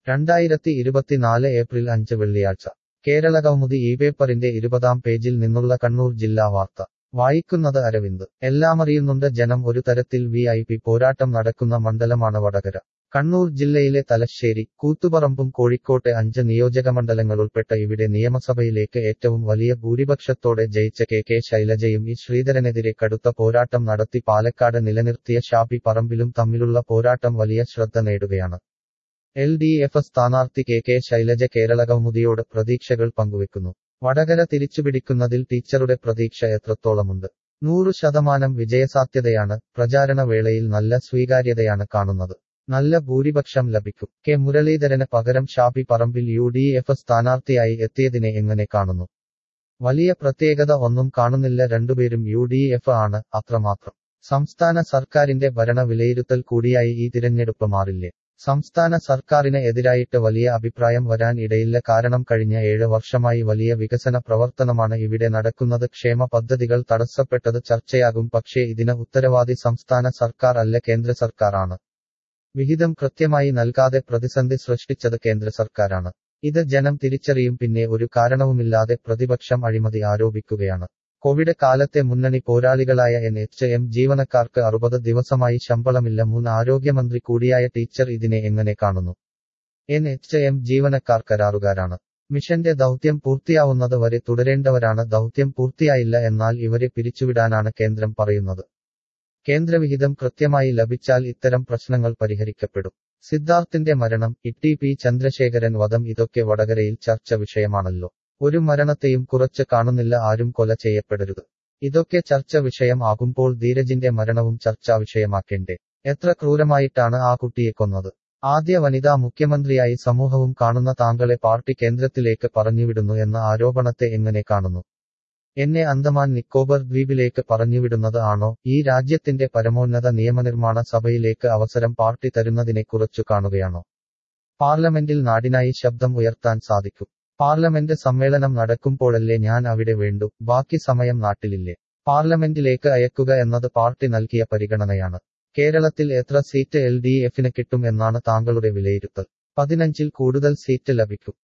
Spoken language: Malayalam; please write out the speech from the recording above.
രണ്ടായിരത്തി ഇരുപത്തിനാല് ഏപ്രിൽ അഞ്ച് വെള്ളിയാഴ്ച കേരളകൗമുദി ഈ പേപ്പറിന്റെ ഇരുപതാം പേജിൽ നിന്നുള്ള കണ്ണൂർ ജില്ലാ വാർത്ത വായിക്കുന്നത് അരവിന്ദ് എല്ലാമറിയുന്നുണ്ട് ജനം ഒരു തരത്തിൽ വി ഐ പി പോരാട്ടം നടക്കുന്ന മണ്ഡലമാണ് വടകര കണ്ണൂർ ജില്ലയിലെ തലശ്ശേരി കൂത്തുപറമ്പും കോഴിക്കോട്ടെ അഞ്ച് നിയോജകമണ്ഡലങ്ങളുൾപ്പെട്ട ഇവിടെ നിയമസഭയിലേക്ക് ഏറ്റവും വലിയ ഭൂരിപക്ഷത്തോടെ ജയിച്ച കെ കെ ശൈലജയും ഇ ശ്രീധരനെതിരെ കടുത്ത പോരാട്ടം നടത്തി പാലക്കാട് നിലനിർത്തിയ ഷാബി പറമ്പിലും തമ്മിലുള്ള പോരാട്ടം വലിയ ശ്രദ്ധ നേടുകയാണ് എൽ ഡി എഫ് സ്ഥാനാർത്ഥി കെ കെ ശൈലജ കേരളകൗമുദിയോട് പ്രതീക്ഷകൾ പങ്കുവെക്കുന്നു വടകര തിരിച്ചുപിടിക്കുന്നതിൽ ടീച്ചറുടെ പ്രതീക്ഷ എത്രത്തോളമുണ്ട് നൂറു ശതമാനം വിജയസാധ്യതയാണ് പ്രചാരണ വേളയിൽ നല്ല സ്വീകാര്യതയാണ് കാണുന്നത് നല്ല ഭൂരിപക്ഷം ലഭിക്കും കെ മുരളീധരന് പകരം Shafi Parambil U D F സ്ഥാനാർത്ഥിയായി എത്തിയതിനെ എങ്ങനെ കാണുന്നു വലിയ പ്രത്യേകത ഒന്നും കാണുന്നില്ല രണ്ടുപേരും യു ഡി എഫ് ആണ് അത്രമാത്രം സംസ്ഥാന സർക്കാരിന്റെ ഭരണ വിലയിരുത്തൽ കൂടിയായി ഈ തിരഞ്ഞെടുപ്പ് മാറില്ലേ സംസ്ഥാന സർക്കാരിന് എതിരായിട്ട് വലിയ അഭിപ്രായം വരാൻ ഇടയില്ല കാരണം കഴിഞ്ഞ ഏഴ് വർഷമായി വലിയ വികസന പ്രവർത്തനമാണ് ഇവിടെ നടക്കുന്നത് ക്ഷേമ പദ്ധതികൾ തടസ്സപ്പെട്ടത് ചർച്ചയാകും പക്ഷേ ഇതിന് ഉത്തരവാദി സംസ്ഥാന സർക്കാർ അല്ല കേന്ദ്ര സർക്കാരാണ് വിഹിതം കൃത്യമായി നൽകാതെ പ്രതിസന്ധി സൃഷ്ടിച്ചത് കേന്ദ്ര സർക്കാരാണ് ഇത് ജനം തിരിച്ചറിയും പിന്നെ ഒരു കാരണവുമില്ലാതെ പ്രതിപക്ഷം അഴിമതി ആരോപിക്കുകയാണ് കോവിഡ് കാലത്തെ മുന്നണി പോരാളികളായ എൻ എച്ച് എം ജീവനക്കാർക്ക് അറുപത് ദിവസമായി ശമ്പളമില്ല മുൻ ആരോഗ്യമന്ത്രി കൂടിയായ ടീച്ചർ ഇതിനെ എങ്ങനെ കാണുന്നു എൻ എച്ച് എം ജീവനക്കാർ കരാറുകാരാണ് മിഷന്റെ ദൗത്യം പൂർത്തിയാവുന്നത് വരെ തുടരേണ്ടവരാണ് ദൗത്യം പൂർത്തിയായില്ല എന്നാൽ ഇവരെ പിരിച്ചുവിടാനാണ് കേന്ദ്രം പറയുന്നത് കേന്ദ്രവിഹിതം കൃത്യമായി ലഭിച്ചാൽ ഇത്തരം പ്രശ്നങ്ങൾ പരിഹരിക്കപ്പെടും സിദ്ധാർത്ഥിന്റെ മരണം ഇ പി ചന്ദ്രശേഖരൻ വധം ഇതൊക്കെ വടകരയിൽ ചർച്ച വിഷയമാണല്ലോ ഒരു മരണത്തെയും കുറച്ച് കാണുന്നില്ല ആരും കൊല ചെയ്യപ്പെടരുത് ഇതൊക്കെ ചർച്ച വിഷയം ആകുമ്പോൾ ധീരജിന്റെ മരണവും ചർച്ചാ വിഷയമാക്കേണ്ടേ എത്ര ക്രൂരമായിട്ടാണ് ആ കുട്ടിയെ കൊന്നത് ആദ്യ വനിതാ മുഖ്യമന്ത്രിയായി സമൂഹവും കാണുന്ന താങ്കളെ പാർട്ടി കേന്ദ്രത്തിലേക്ക് പറഞ്ഞുവിടുന്നു എന്ന ആരോപണത്തെ എങ്ങനെ കാണുന്നു എന്നെ അന്തമാൻ നിക്കോബർ ദ്വീപിലേക്ക് പറഞ്ഞുവിടുന്നത് ആണോ ഈ രാജ്യത്തിന്റെ പരമോന്നത നിയമനിർമ്മാണ സഭയിലേക്ക് അവസരം പാർട്ടി തരുന്നതിനെ കുറിച്ചു കാണുകയാണോ പാർലമെന്റിൽ നാടിനായി ശബ്ദം ഉയർത്താൻ സാധിക്കും പാർലമെന്റ് സമ്മേളനം നടക്കുമ്പോഴല്ലേ ഞാൻ അവിടെ വേണ്ടു ബാക്കി സമയം നാട്ടിലില്ലേ പാർലമെന്റിലേക്ക് അയക്കുക എന്നത് പാർട്ടി നൽകിയ പരിഗണനയാണ് കേരളത്തിൽ എത്ര സീറ്റ് എൽ ഡി എഫിന് കിട്ടും എന്നാണ് താങ്കളുടെ വിലയിരുത്തൽ പതിനഞ്ചിൽ കൂടുതൽ സീറ്റ് ലഭിക്കും